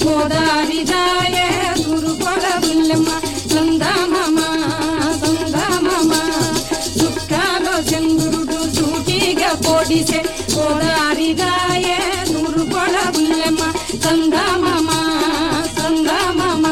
గోదారి రాయే గురుకొల బుల్లెమ్మ సందామమ సందామమ చుక్కాలో చంద్రుడు సూటిగా పొడిసే గోదారి రాయే గురుకొల బుల్లెమ్మ సందామమ సందామమ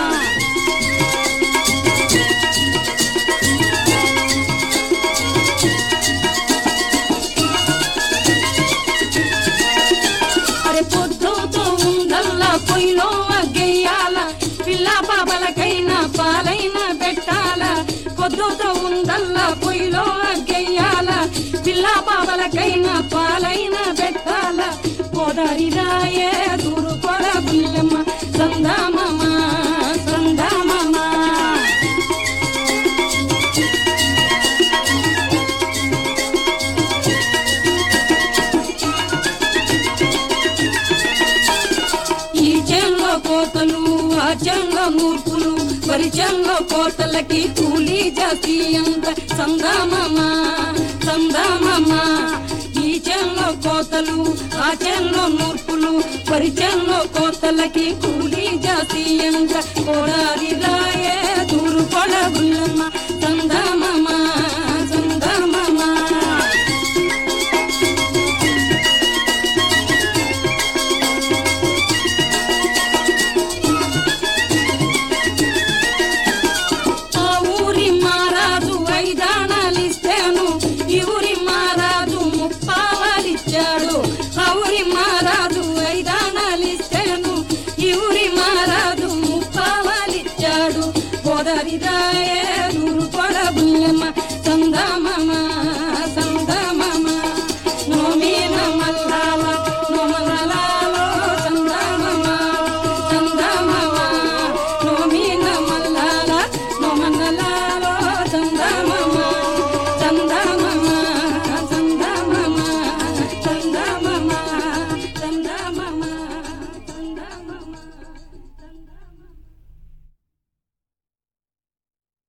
అరే పొద్దుతో ఉందల్లా పొయ్యిలో అగ్గేయాల పిల్ల పాపలకైనా పాలైన పెట్టాల పొద్దుతో ఉందల్లా పొయ్యిలో అగ్గేయాల పిల్ల పాపలకైనా పాలైన పెట్టాల పోదారి రాయే దూరు కొడ బుల్లెమ్మ సందామమ్మ సందామమ్మ ఈ చెంలో కోతలు ఆ చెంలో మూర్ఖులు పరిచంలో కోతలకి కూలీ జాతి అంత సందామమ్మ సందామమ్మ ఈ చెంలో కోతలు ఆ చెంలో మూర్ఖులు పరిచంలో కోతలకి కూలీ జాతి అంత కోడారి రాయే దూరు పొడగుల్లమ్మ సందామమ్మ